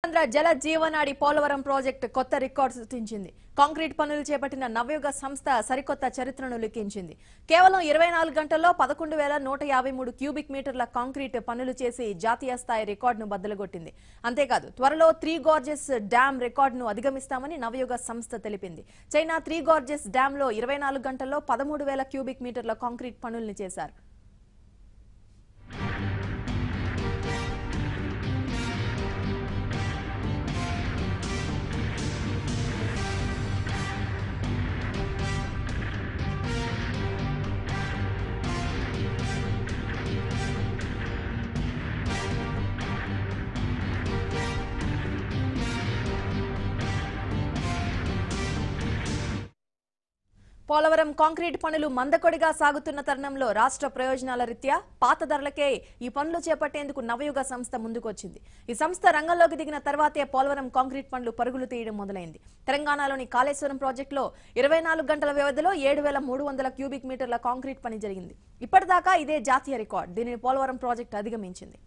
ఆంధ్ర జల జీవనాడి పోలవరం ప్రాజెక్టు కొత్త రికార్డు సృష్టించింది కాంక్రీట్ పనులు చేపట్టిన నవయుగ సంస్థ సరికొత్త చరిత్రను లిఖించింది కేవలం ఇరవై నాలుగు గంటల్లో పదకొండు వేల నూట యాభై మూడు క్యూబిక్ మీటర్ల కాంక్రీట్ పనులు చేసి జాతీయ స్థాయి రికార్డును బద్దలుగొట్టింది అంతేకాదు త్వరలో త్రీ గార్జెస్ డ్యామ్ రికార్డును అధిగమిస్తామని నవయుగ సంస్థ తెలిపింది చైనా త్రీ గార్జెస్ డ్యామ్ లో ఇరవై నాలుగు గంటల్లో పదమూడు వేల క్యూబిక్ మీటర్ల కాంక్రీట్ పనుల్ని చేశారు పోలవరం కాంక్రీట్ పనులు మందకొడిగా సాగుతున్న తరుణంలో రాష్ట్ర ప్రయోజనాల రీత్యా పాత ధరలకే ఈ పనులు చేపట్టేందుకు నవయుగ సంస్థ ముందుకొచ్చింది ఈ సంస్థ రంగంలోకి దిగిన తర్వాతే పోలవరం కాంక్రీట్ పనులు పరుగులు తీయడం మొదలైంది తెలంగాణలోని కాళేశ్వరం ప్రాజెక్టులో ఇరవై నాలుగు గంటల వ్యవధిలో ఏడు వేల మూడు వందల క్యూబిక్ మీటర్ల కాంక్రీట్ పని జరిగింది ఇప్పటిదాకా ఇదే జాతీయ రికార్డు దీనిని పోలవరం ప్రాజెక్టు అధిగమించింది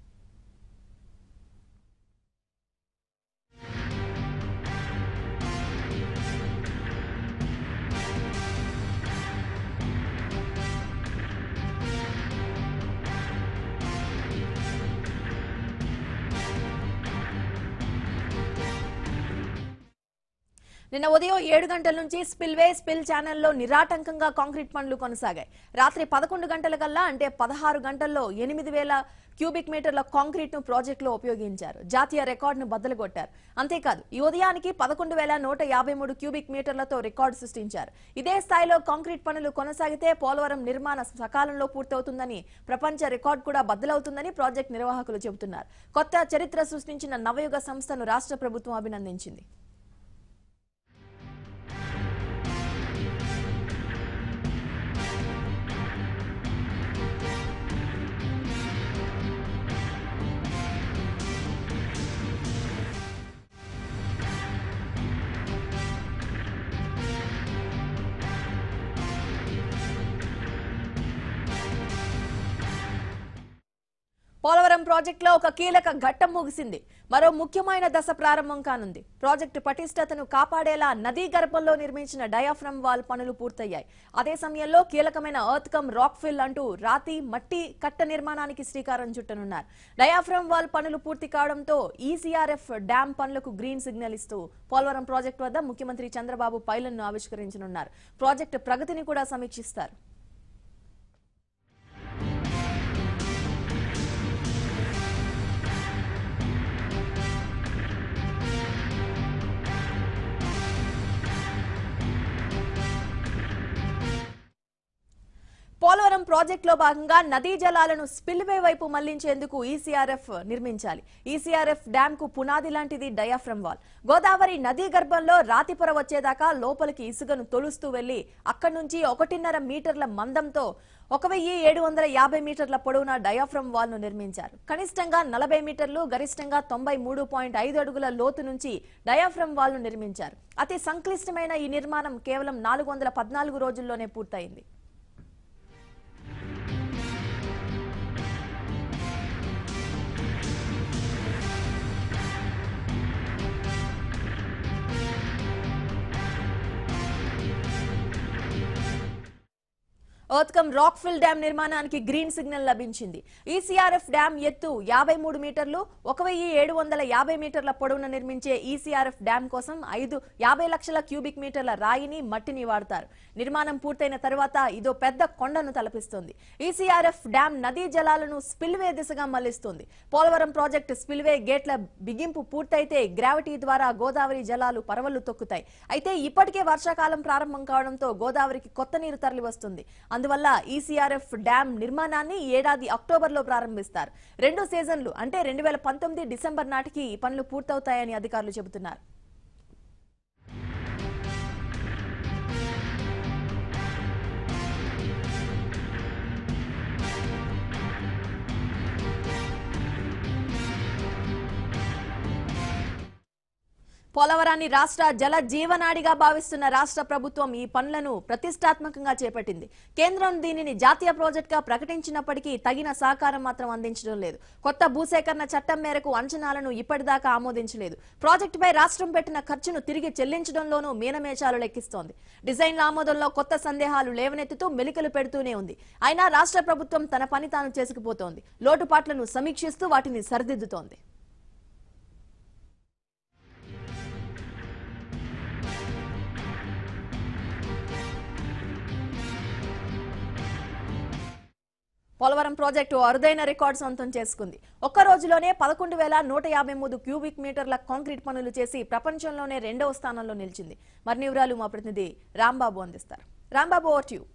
నిన్న ఉదయం ఏడు గంటల నుంచి స్పిల్వే స్పిల్ ఛానల్లో నిరాటంకంగా కాంక్రీట్ పనులు కొనసాగాయి రాత్రి పదకొండు గంటల కల్లా అంటే పదహారు గంటల్లో ఎనిమిది వేల క్యూబిక్ మీటర్ల కాంక్రీట్ ను ప్రాజెక్టులో ఉపయోగించారు జాతీయ రికార్డును బద్దలుగొట్టారు అంతేకాదు ఈ ఉదయానికి పదకొండు వేల నూట యాభై మూడు క్యూబిక్ మీటర్లతో రికార్డు సృష్టించారు ఇదే స్థాయిలో కాంక్రీట్ పనులు కొనసాగితే పోలవరం నిర్మాణ సకాలంలో పూర్తవుతుందని ప్రపంచ రికార్డు కూడా బద్దలవుతుందని ప్రాజెక్ట్ నిర్వాహకులు చెబుతున్నారు కొత్త చరిత్ర సృష్టించిన నవయుగ సంస్థను రాష్ట్ర ప్రభుత్వం అభినందించింది పోలవరం ప్రాజెక్టులో ఒక కీలక ఘట్టం ముగిసింది మరో ముఖ్యమైన దశ ప్రారంభం కానుంది ప్రాజెక్టు పటిష్టతను కాపాడేలా నదీ గర్భంలో నిర్మించిన డయాఫ్రమ్ వాల్ పనులు పూర్తయ్యాయి అదే సమయంలో కీలకమైన ఎర్త్ కమ్ రాక్ ఫిల్ అంటూ రాతి మట్టి కట్ట నిర్మాణానికి శ్రీకారం చుట్టనున్నారు డయాఫ్రమ్ వాల్ పనులు పూర్తి కావడంతో ఈసీఆర్ఎఫ్ డ్యాం పనులకు గ్రీన్ సిగ్నల్ ఇస్తూ పోలవరం ప్రాజెక్టు వద్ద ముఖ్యమంత్రి చంద్రబాబు పైలను ఆవిష్కరించనున్నారు ప్రాజెక్టు ప్రగతిని కూడా సమీక్షిస్తారు పోలవరం ప్రాజెక్టులో భాగంగా నదీ జలాలను స్పిల్వే వైపు మళ్లించేందుకు ఈసీఆర్ఎఫ్ నిర్మించాలి ఈసీఆర్ఎఫ్ డ్యామ్ కు పునాది లాంటిది డయాఫ్రమ్ వాల్ గోదావరి నదీ గర్భంలో రాతిపొర వచ్చేదాకా లోపలికి ఇసుకను తొలుస్తూ వెళ్లి అక్కడి నుంచి ఒకటిన్నర మీటర్ల మందంతో ఒక వెయ్యి ఏడు వందల యాభై మీటర్ల పొడవున డయాఫ్రమ్ వాల్ ను నిర్మించారు కనిష్టంగా నలభై మీటర్లు గరిష్టంగా తొంభై మూడు పాయింట్ ఐదు అడుగుల లోతు నుంచి డయాఫ్రమ్ వాల్ ను నిర్మించారు అతి సంక్లిష్టమైన ఈ నిర్మాణం కేవలం నాలుగు వందల పద్నాలుగు రోజుల్లోనే పూర్తయింది ఎర్త్కమ్ రాక్ఫిల్ డ్యాం నిర్మాణానికి గ్రీన్ సిగ్నల్ లభించింది ఈసీఆర్ఎఫ్ డ్యాం ఎత్తు యాభై మూడు మీటర్లు ఒక వెయ్యి ఏడు వందల యాభై మీటర్ల పొడవున నిర్మించే ఈసీఆర్ఎఫ్ డ్యాం కోసం ఐదు యాభై లక్షల క్యూబిక్ మీటర్ల రాయిని మట్టిని వాడతారు నిర్మాణం పూర్తయిన తర్వాత ఇదో పెద్ద కొండను తలపిస్తుంది ఈసీఆర్ఎఫ్ డ్యాం నదీ జలాలను స్పిల్వే దిశగా మళ్లిస్తుంది పోలవరం ప్రాజెక్టు స్పిల్వే గేట్ల బిగింపు పూర్తయితే గ్రావిటీ ద్వారా గోదావరి జలాలు పరవళ్లు తొక్కుతాయి అయితే ఇప్పటికే వర్షాకాలం ప్రారంభం కావడంతో గోదావరికి కొత్త నీరు తరలి వస్తుంది అందువల్ల ఈసీఆర్ఎఫ్ డ్యాం నిర్మాణాన్ని ఈ ఏడాది అక్టోబర్లో ప్రారంభిస్తారు రెండు సీజన్లు అంటే రెండు వేల పంతొమ్మిది డిసెంబర్ నాటికి ఈ పనులు పూర్తవుతాయని అధికారులు చెబుతున్నారు పోలవరాన్ని రాష్ట్ర జల జీవనాడిగా భావిస్తున్న రాష్ట్ర ప్రభుత్వం ఈ పనులను ప్రతిష్టాత్మకంగా చేపట్టింది కేంద్రం దీనిని జాతీయ ప్రాజెక్టుగా ప్రకటించినప్పటికీ తగిన సహకారం మాత్రం అందించడం లేదు కొత్త భూసేకరణ చట్టం మేరకు అంచనాలను ఇప్పటిదాకా ఆమోదించలేదు ప్రాజెక్టుపై రాష్ట్రం పెట్టిన ఖర్చును తిరిగి చెల్లించడంలోనూ మీనమేషాలు లెక్కిస్తోంది డిజైన్ల ఆమోదంలో కొత్త సందేహాలు లేవనెత్తుతూ మెలికలు పెడుతూనే ఉంది అయినా రాష్ట్ర ప్రభుత్వం తన పని తాను చేసుకుపోతోంది లోటుపాట్లను సమీక్షిస్తూ వాటిని సరిదిద్దుతోంది పోలవరం ప్రాజెక్టు అరుదైన రికార్డు సొంతం చేసుకుంది ఒక్క రోజులోనే పదకొండు వేల నూట యాభై మూడు క్యూబిక్ మీటర్ల కాంక్రీట్ పనులు చేసి ప్రపంచంలోనే రెండవ స్థానంలో నిలిచింది మరిన్ని వివరాలు మా ప్రతినిధి రాంబాబు అందిస్తారు Rambabu over to you.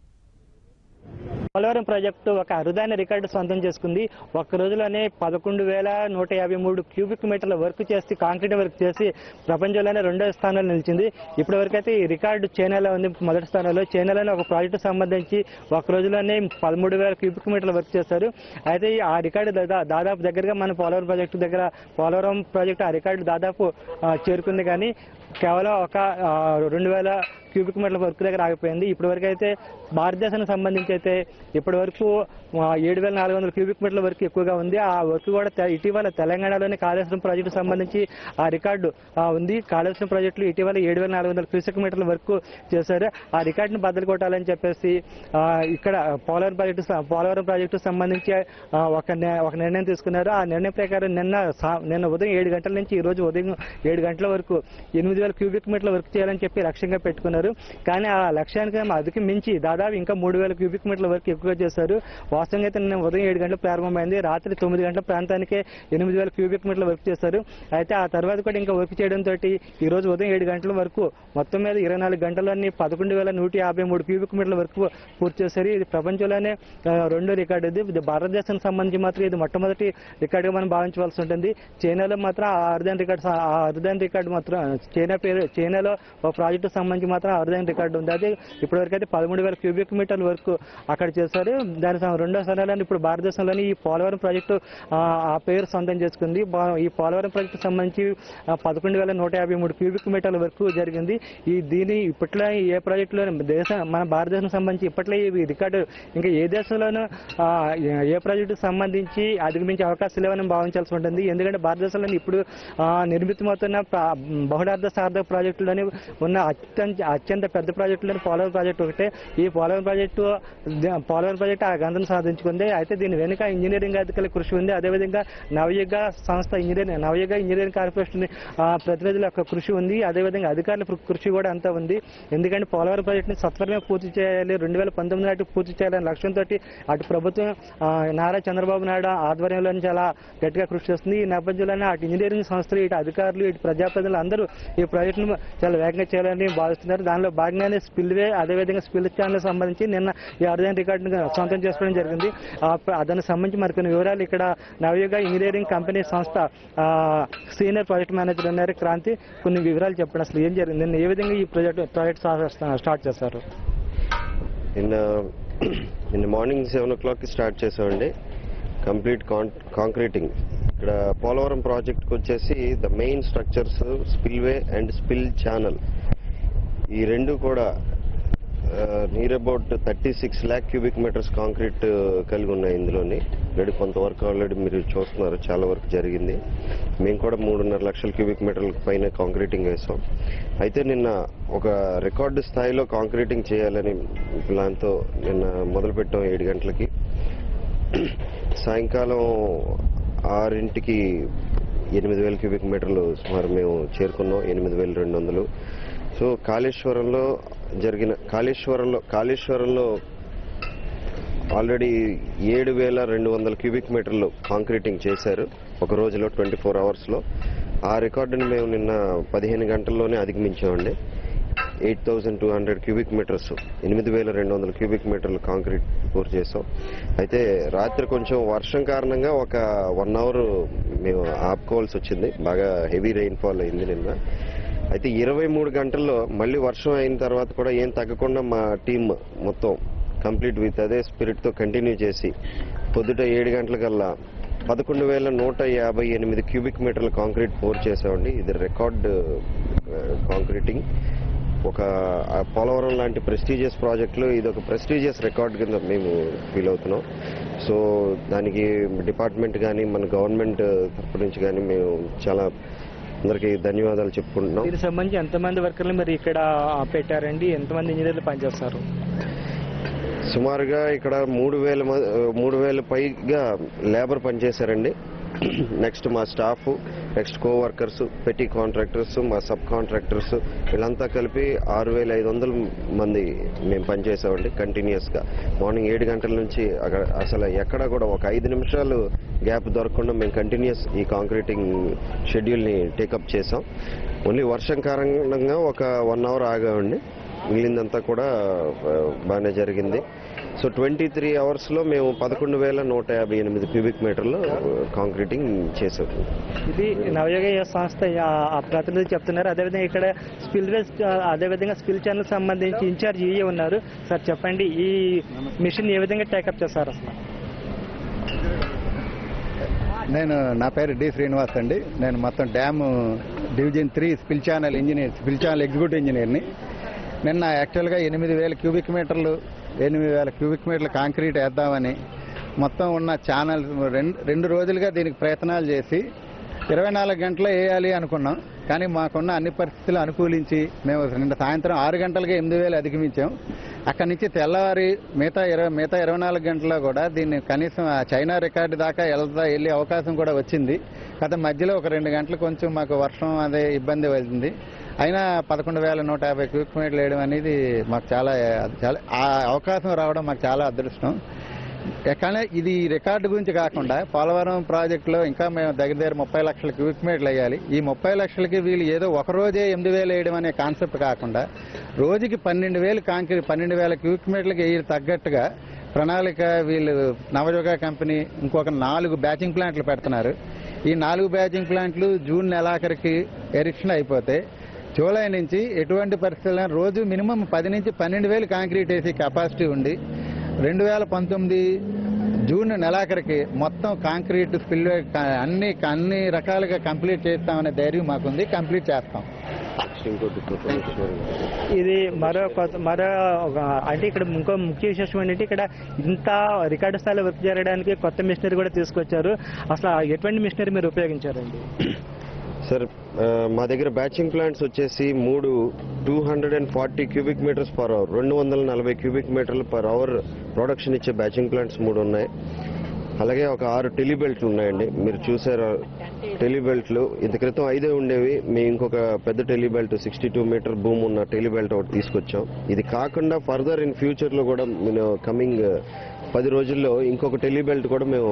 Polavaram project ఒక అరుదైన రికార్డు సొంతం చేసుకుంది ఒక్క రోజులోనే పదకొండు వేల నూట యాభై మూడు క్యూబిక్ మీటర్ల వర్క్ చేసి కాంక్రీట్ వర్క్ చేసి ప్రపంచంలోనే రెండో స్థానంలో నిలిచింది ఇప్పటి వరకు అయితే ఈ రికార్డు చైనాలో ఉంది మొదటి స్థానంలో చైనాలోనే ఒక ప్రాజెక్టు సంబంధించి ఒక రోజులోనే పదమూడు వేల క్యూబిక్ మీటర్ల వర్క్ చేశారు అయితే ఈ ఆ రికార్డు దాదా- దాదాపు దగ్గరగా మన పోలవరం ప్రాజెక్టు దగ్గర పోలవరం ప్రాజెక్టు ఆ రికార్డు దాదాపు ఆ, చేరుకుంది కానీ కేవలం ఒక ఆ, రెండు వేల క్యూబిక్ మీటర్ల వర్క్ దగ్గర ఆగిపోయింది ఇప్పటి వరకు అయితే భారతదేశానికి సంబంధించి అయితే ఇప్పటి వరకు ఏడు వేల నాలుగు వందల క్యూబిక్ మీటర్ల వరకు ఎక్కువగా ఉంది ఆ వర్క్ కూడా తె- ఇటీవల తెలంగాణలోని కాళేశ్వరం ప్రాజెక్టు సంబంధించి ఆ రికార్డు ఆ, ఉంది కాళేశ్వరం ప్రాజెక్టులో ఇటీవల ఏడు వేల నాలుగు వందల క్యూసెక్ మీటర్ల వరకు చేశారు ఆ రికార్డును బద్దలు కొట్టాలని చెప్పేసి ఆ, ఇక్కడ పోలవరం ప్రాజెక్టు స- పోలవరం ప్రాజెక్టు సంబంధించి ఆ, ఒక నే- ఒక నిర్ణయం తీసుకున్నారు ఆ నిర్ణయం ప్రకారం నిన్న సా- నిన్న ఉదయం ఏడు గంటల నుంచి ఈ రోజు ఉదయం ఏడు గంటల వరకు ఎనిమిది వేల క్యూబిక్ మీటర్ల వర్క్ చేయాలని చెప్పి లక్ష్యంగా పెట్టుకున్నారు కానీ ఆ లక్ష్యానికి ఏమో అధిక మించి దాదాపు ఇంకా మూడు వేల క్యూబిక్ మీటర్ల వరకు ఎక్కువగా చేశారు వాస్తవంగా అయితే నిన్న ఉదయం ఏడు గంటలకు ప్రారంభమైంది రాత్రి తొమ్మిది గంటల ప్రాంతానికే ఎనిమిది వేల క్యూబిక్ మీటర్ల వర్క్ చేశారు అయితే ఆ తర్వాత కూడా ఇంకా వర్క్ చేయడంతో ఈ రోజు ఉదయం ఏడు గంటల వరకు మొత్తం మీద ఇరవై నాలుగు గంటల్లోని పదకొండు వేల నూట యాభై మూడు క్యూబిక్ మీటర్ల వరకు పూర్తి చేశారు ఇది ప్రపంచంలోనే ఆ, రెండో రికార్డు ఇది ఇది భారతదేశానికి సంబంధించి మాత్రం ఇది మొట్టమొదటి రికార్డుగా మనం భావించవలసి ఉంటుంది చైనాలో మాత్రం ఆ అరుదైన రికార్డు సా- ఆ అరుదైన రికార్డు మాత్రం చైనా పేరు చైనాలో ఒక ప్రాజెక్టు సంబంధించి మాత్రం అరుదైన రికార్డు ఉంది అది ఇప్పటివరకు అయితే పదమూడు వేల క్యూబిక్ మీటర్ల వరకు అక్కడ చేశారు దాని సం- రెండో స్థానంలో ఇప్పుడు భారతదేశంలోని ఈ పోలవరం ప్రాజెక్టు ఆ, ఆ పేరు సొంతం చేసుకుంది బా- ఈ పోలవరం ప్రాజెక్టు సంబంధించి పదకొండు వేల నూట యాభై మూడు క్యూబిక్ మీటర్ల వరకు జరిగింది ఈ దీని ఇప్పట్లో ఏ ప్రాజెక్టులో దేశ మన భారతదేశం సంబంధించి ఇప్పట్లో ఈ రికార్డు ఇంకా ఏ దేశంలోనూ ఆ, ఏ ప్రాజెక్టుకు సంబంధించి అధిగమించే అవకాశాలు లేవని భావించాల్సి ఉంటుంది ఎందుకంటే భారతదేశంలో ఇప్పుడు ఆ, నిర్మితమవుతున్న ప్రా- బహుళార్థ సార్థక ప్రాజెక్టులోని ఉన్న అత్యంత అత్యంత పెద్ద ప్రాజెక్టులోని పోలవరం ప్రాజెక్టు ఒకటే ఈ పోలవరం ప్రాజెక్టు ద- పోలవరం ప్రాజెక్టు ఆ గంధం సాధించుకుంది అయితే దీని వెనుక ఇంజనీరింగ్ అధికారుల కృషి ఉంది అదేవిధంగా నవయుగ సంస్థ ఇంజనీరింగ్ నవయుగ ఇంజనీరింగ్ కార్పొరేషన్ ఆ, ప్రతినిధుల యొక్క కృషి ఉంది అదేవిధంగా అధికారుల కృ- కృషి కూడా అంతా ఉంది ఎందుకంటే పోలవరం ప్రాజెక్టుని సత్వరమే పూర్తి చేయాలి రెండు వేల పంతొమ్మిది నాటికి పూర్తి చేయాలనే లక్ష్యంతో అటు ప్రభుత్వం ఆ, నారా చంద్రబాబు నాయుడు ఆధ్వర్యంలో చాలా గట్టిగా కృషి చేస్తుంది ఈ నేపథ్యంలోనే అటు ఇంజనీరింగ్ సంస్థలు ఇటు అధికారులు ఇటు ప్రజాప్రతినిధులు అందరూ ఈ ప్రాజెక్టును చాలా వేగంగా చేయాలని భావిస్తున్నారు దానిలో భాగంగానే స్పిల్వే అదేవిధంగా స్పిల్ ఛానల్ సంబంధించి నిన్న ఈ అరుదైన రికార్డును సొంతం చేసుకోవడం జరిగింది ఆ ప్ర- దానికి సంబంధించి మరికొన్ని వివరాలు ఇక్కడ నవయుగ ఇంజనీరింగ్ కంపెనీ సంస్థ ఆ, సీనియర్ ప్రాజెక్ట్ మేనేజర్ ఉన్నారు క్రాంతి కొన్ని వివరాలు చెప్పండి అసలు ఏం జరిగింది నిన్న ఏ విధంగా ఈ ప్రాజెక్ట్ ప్రాజెక్ట్ స్టా- స్టార్ట్ చేశారు నిన్న నిన్న మార్నింగ్ సెవెన్ ఓ క్లాక్కి స్టార్ట్ చేసామండి కంప్లీట్ కాన్ కాంక్రీటింగ్ ఇక్కడ పోలవరం ప్రాజెక్ట్కి వచ్చేసి the main structures spillway and spill channel ఈ రెండు కూడా near about thirty six lakh cubic metres concrete కలిగి ఉన్నాయి ఇందులోని ఆల్రెడీ కొంతవరకు ఆల్రెడీ మీరు చూస్తున్నారు చాలా వరకు జరిగింది మేము కూడా మూడున్నర లక్షల క్యూబిక్ మీటర్ల పైన కాంక్రీటింగ్ వేసాం అయితే నిన్న ఒక రికార్డు స్థాయిలో కాంక్రీటింగ్ చేయాలని ప్లాన్తో నిన్న మొదలుపెట్టాం ఏడు గంటలకి సాయంకాలం ఆరింటికి ఎనిమిది వేల క్యూబిక్ మీటర్లు సుమారు మేము చేరుకున్నాం ఎనిమిది వేల రెండు వందలు సో కాళేశ్వరంలో జరిగిన కాళేశ్వరంలో కాళేశ్వరంలో ఆల్రెడీ ఏడు వేల రెండు వందల క్యూబిక్ మీటర్లు కాంక్రీటింగ్ చేశారు ఒక రోజులో ట్వంటీ ఫోర్ అవర్స్లో ఆ రికార్డుని మేము నిన్న పదిహేను గంటల్లోనే అధిగమించామండి eight thousand two hundred cubic metres ఎనిమిది వేల రెండు వందల క్యూబిక్ మీటర్లు కాంక్రీట్ పూర్తి చేసాం అయితే రాత్రి కొంచెం వర్షం కారణంగా ఒక వన్ అవర్ మేము ఆపుకోవాల్సి వచ్చింది బాగా హెవీ రెయిన్ఫాల్ అయింది నిన్న అయితే ఇరవై మూడు గంటల్లో మళ్ళీ వర్షం అయిన తర్వాత కూడా ఏం తగ్గకుండా మా టీం మొత్తం కంప్లీట్ విత్ అదే స్పిరిట్తో కంటిన్యూ చేసి పొద్దుట ఏడు గంటలకల్లా పదకొండు వేల నూట యాభై ఎనిమిది క్యూబిక్ మీటర్ల కాంక్రీట్ పోర్ చేసామండి ఇది రికార్డ్ కాంక్రీటింగ్ ఒక ఆ పోలవరం లాంటి ప్రెస్టీజియస్ ప్రాజెక్టులో ఇది ఒక ప్రెస్టీజియస్ రికార్డ్ కింద మేము ఫీల్ అవుతున్నాం సో దానికి డిపార్ట్మెంట్ కానీ మన గవర్నమెంట్ తరపు నుంచి కానీ మేము చాలా అందరికీ ధన్యవాదాలు చెప్పుకుంటున్నాం దీనికి సంబంధించి ఎంతమంది వర్కర్లు మీరు ఇక్కడ పెట్టారండి ఎంతమంది ఇంజనీర్లు పనిచేస్తారు సుమారుగా ఇక్కడ మూడు వేల మ- మూడు వేల పైగా లేబర్ పనిచేశారండి నెక్స్ట్ మా స్టాఫ్ నెక్స్ట్ కో వర్కర్స్ పెట్టి కాంట్రాక్టర్స్ మా సబ్ కాంట్రాక్టర్స్ వీళ్ళంతా కలిపి ఆరు వేల ఐదు వందల మంది మేము పనిచేసామండి కంటిన్యూస్గా మార్నింగ్ ఏడు గంటల నుంచి అక్కడ అసలు ఎక్కడ కూడా ఒక ఐదు నిమిషాలు గ్యాప్ దొరకకుండా మేము కంటిన్యూస్ ఈ కాంక్రీటింగ్ షెడ్యూల్ని టేకప్ చేసాం ఓన్లీ వర్షం కారణంగా ఒక వన్ అవర్ ఆగామండి మిగిలిందంతా కూడా ఆ, బాగానే జరిగింది సో ట్వంటీ త్రీ అవర్స్లో మేము పదకొండు వేల నూట యాభై ఎనిమిది క్యూబిక్ మీటర్లు కాంక్రీటింగ్ చేసాం ఇది నవయోగ సంస్థ ఆ, ఆ ప్రతినిధి చెప్తున్నారు అదేవిధంగా ఇక్కడ స్పిల్ వేస్ అదేవిధంగా స్పిల్ ఛానల్ సంబంధించి ఇన్ఛార్జ్ ఈఏ ఉన్నారు సార్ చెప్పండి ఈ మిషన్ ఏ విధంగా టేకప్ చేస్తారు అసలు నేను నా పేరు డి శ్రీనివాస్ అండి నేను మొత్తం dam division three spill channel engineer spill channel executive ఇంజనీర్ని నిన్న యాక్చువల్గా ఎనిమిది వేల క్యూబిక్ మీటర్లు ఎనిమిది వేల క్యూబిక్ మీటర్లు కాంక్రీట్ వేద్దామని మొత్తం ఉన్న ఛానల్ రెండు రెండు రోజులుగా దీనికి ప్రయత్నాలు చేసి ఇరవై నాలుగు గంటలు వేయాలి అనుకున్నాం కానీ మాకున్న అన్ని పరిస్థితులు అనుకూలించి మేము నిన్న సాయంత్రం ఆరు గంటలకే ఎనిమిది వేలు అధిగమించాం అక్కడి నుంచి తెల్లవారి మిగతా ఇరవై మిగతా ఇరవై నాలుగు గంటల్లో కూడా దీన్ని కనీసం ఆ చైనా రికార్డు దాకా వెళ్తా వెళ్ళే అవకాశం కూడా వచ్చింది గత మధ్యలో ఒక రెండు గంటలు కొంచెం మాకు వర్షం అదే ఇబ్బంది వచ్చింది అయినా పదకొండు వేల నూట యాభై క్యూబిక్ మీటర్లు వేయడం అనేది మాకు చాలా చాలా ఆ అవకాశం రావడం మాకు చాలా అదృష్టం కానీ ఇది రికార్డు గురించి కాకుండా పోలవరం ప్రాజెక్టులో ఇంకా మేము దగ్గర దగ్గర ముప్పై లక్షల క్యూబిక్ మీటర్లు వేయాలి ఈ ముప్పై లక్షలకి వీళ్ళు ఏదో ఒక రోజే ఎనిమిది వేలు వేయడం అనే కాన్సెప్ట్ కాకుండా రోజుకి పన్నెండు వేలు కాంక్రీట్ పన్నెండు వేల క్యూబిక్ మీటర్లకి వేయ తగ్గట్టుగా ప్రణాళిక వీళ్ళు నవయోగ కంపెనీ ఇంకొక నాలుగు బ్యాచింగ్ ప్లాంట్లు పెడుతున్నారు ఈ నాలుగు బ్యాచింగ్ ప్లాంట్లు జూన్ నెలాఖరికి ఎరిక్షన్ అయిపోతే జూలై నుంచి ఎటువంటి పరిస్థితుల్లో రోజు మినిమం పది నుంచి పన్నెండు వేలు కాంక్రీట్ వేసి కెపాసిటీ ఉండి రెండు వేల పంతొమ్మిది జూన్ నెలాఖరికి మొత్తం కాంక్రీట్ స్పిల్ అన్ని అన్ని రకాలుగా కంప్లీట్ చేస్తామనే ధైర్యం మాకుంది కంప్లీట్ చేస్తాం ఇంకోటి ప్రొఫెషనల్ ఇది మరో కొత్త మరో ఒక- అంటే ఇక్కడ ఇంకో ముఖ్య విశేషం ఏంటంటే ఇక్కడ ఇంత రికార్డు స్థాయిలో వర్క్ జరగడానికి కొత్త మిషనరీ కూడా తీసుకొచ్చారు అసలు ఎటువంటి మిషనరీ మీరు ఉపయోగించారండి సార్ ఆ, మా దగ్గర బ్యాచింగ్ ప్లాంట్స్ వచ్చేసి మూడు two hundred and forty cubic metres per hour రెండు వందల నలభై క్యూబిక్ మీటర్లు పర్ అవర్ ప్రొడక్షన్ ఇచ్చే బ్యాచింగ్ ప్లాంట్స్ మూడు ఉన్నాయి అలాగే ఒక ఆరు టెలిబెల్ట్లు ఉన్నాయండి మీరు చూసారు టెలిబెల్ట్లు ఇంత క్రితం ఐదే ఉండేవి మేము ఇంకొక పెద్ద టెలిబెల్ట్ సిక్స్టీ టూ మీటర్ భూమి ఉన్న టెలిబెల్ట్ ఒకటి తీసుకొచ్చాం ఇది కాకుండా ఫర్దర్ ఇన్ ఫ్యూచర్లో కూడా నేను కమింగ్ పది రోజుల్లో ఇంకొక టెలిబెల్ట్ కూడా మేము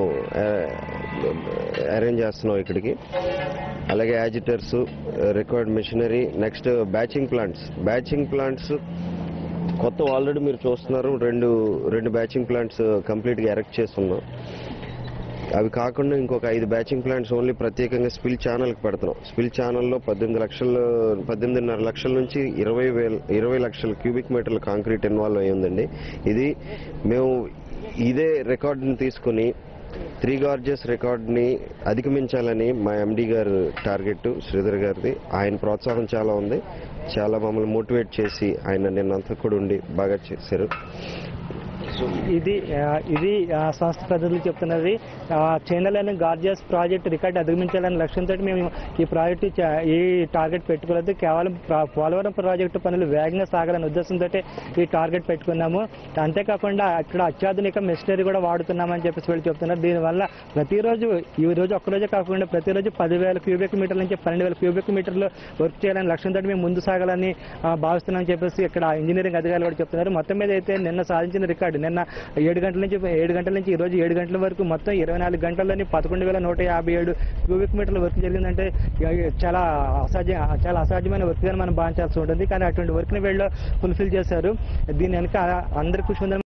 అరేంజ్ చేస్తున్నాం ఇక్కడికి అలాగే agitators required machinery next batching plants batching plants కొత్త ఆల్రెడీ మీరు చూస్తున్నారు రెండు రెండు బ్యాచింగ్ ప్లాంట్స్ కంప్లీట్గా ఎరెక్ట్ చేస్తున్నాం అవి కాకుండా ఇంకొక ఐదు బ్యాచింగ్ ప్లాంట్స్ ఓన్లీ ప్రత్యేకంగా స్పిల్ ఛానల్కి పెడుతున్నాం స్పిల్ ఛానల్లో పద్దెనిమిది లక్షలు పద్దెనిమిదిన్నర లక్షల నుంచి ఇరవై వేల ఇరవై లక్షల క్యూబిక్ మీటర్ల కాంక్రీట్ ఇన్వాల్వ్ అయి ఉందండి ఇది మేము ఇదే రికార్డుని తీసుకుని త్రీ గార్జెస్ రికార్డ్ని అధిగమించాలని మా ఎండి గారు టార్గెట్ శ్రీధర్ గారిది ఆయన ప్రోత్సాహం చాలా ఉంది చాలా మమ్మల్ని మోటివేట్ చేసి ఆయన నిన్నంతా కూడా ఉండి బాగా చేశారు ఇది ఆ, ఇది ఆ, సంస్థ ప్రతినిధులు చెప్తున్నది ఆ, చైనాలోని గార్జియస్ ప్రాజెక్ట్ రికార్డు అధిగమించాలనే లక్ష్యంతో మేము ఈ ప్రాజెక్టు చ- ఈ టార్గెట్ పెట్టుకోలేదు కేవలం ప్రా- పోలవరం ప్రాజెక్టు పనులు వేగంగా సాగాలనే ఉద్దేశంతో ఈ టార్గెట్ పెట్టుకున్నాము అంతేకాకుండా అక్కడ అత్యాధునిక మెషినరీ కూడా వాడుతున్నామని చెప్పేసి వీళ్ళు చెప్తున్నారు దీనివల్ల ప్రతిరోజు ఈ రోజు ఒక్కరోజే కాకుండా ప్రతిరోజు పదివేల క్యూబిక్ మీటర్ల నుంచి పన్నెండు వేల క్యూబిక్ మీటర్లు వర్క్ చేయాలని లక్ష్యంతో మేము ముందు సాగాలని ఆ, భావిస్తున్నామని చెప్పేసి ఇక్కడ ఇంజనీరింగ్ అధికారులు కూడా చెప్తున్నారు మొత్తం మీద అయితే నిన్న సాధించిన రికార్డు నిన్న ఏడు గంటల నుంచి ఏడు గంటల నుంచి ఈ రోజు ఏడు గంటల వరకు మొత్తం ఇరవై నాలుగు గంటల్లోని పదకొండు వేల నూట యాభై ఏడు క్యూబిక్ మీటర్ల వర్క్ జరిగిందంటే ఇక చాలా అసాధ్య చాలా అసాధ్యమైన వర్క్ గా మనం భావించాల్సి ఉంటుంది కానీ అటువంటి వర్క్ని వీళ్ళు ఫుల్ఫిల్ చేశారు దీని వెనక అందరి కృషి ఉందని